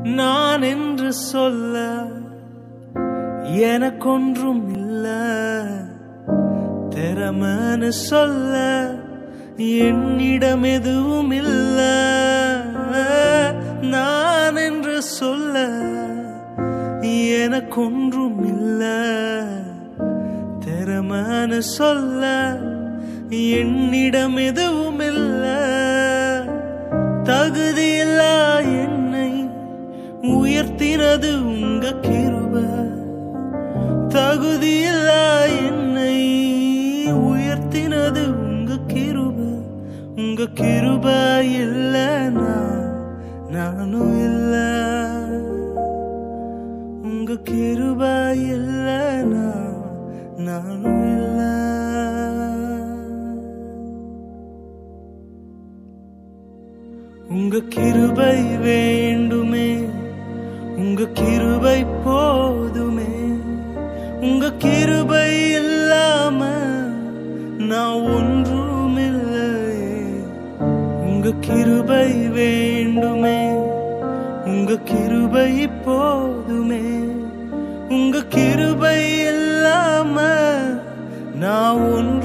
நான் என்று சொல்ல எனக்கொன்றும் இல்ல திறமன்னு சொல்ல என்னிடம் எதுவும் இல்ல நான் என்று சொல்ல எனக்கொன்றும் இல்ல திறமன்னு சொல்ல என்னிடம் எதுவும் இல்ல தகுதியில்லா என்னை உயர்த்தினது உங்க கிருப தகுதியில்லா என்னை உயர்த்தினது உங்க கிருப உங்க கிருப இல்லைனா நானும் இல்ல உங்க கிருப இல்லைனா நானும் இல்ல உங்க கிருபை வேண்டுமே உங்க கிருபை போதுமே உங்க கிருபை இல்லாம நான் ஒன்றுமில்லையே உங்க கிருபை வேண்டுமே உங்க கிருபை போதுமே உங்க கிருபை இல்லாம நான் ஒன்று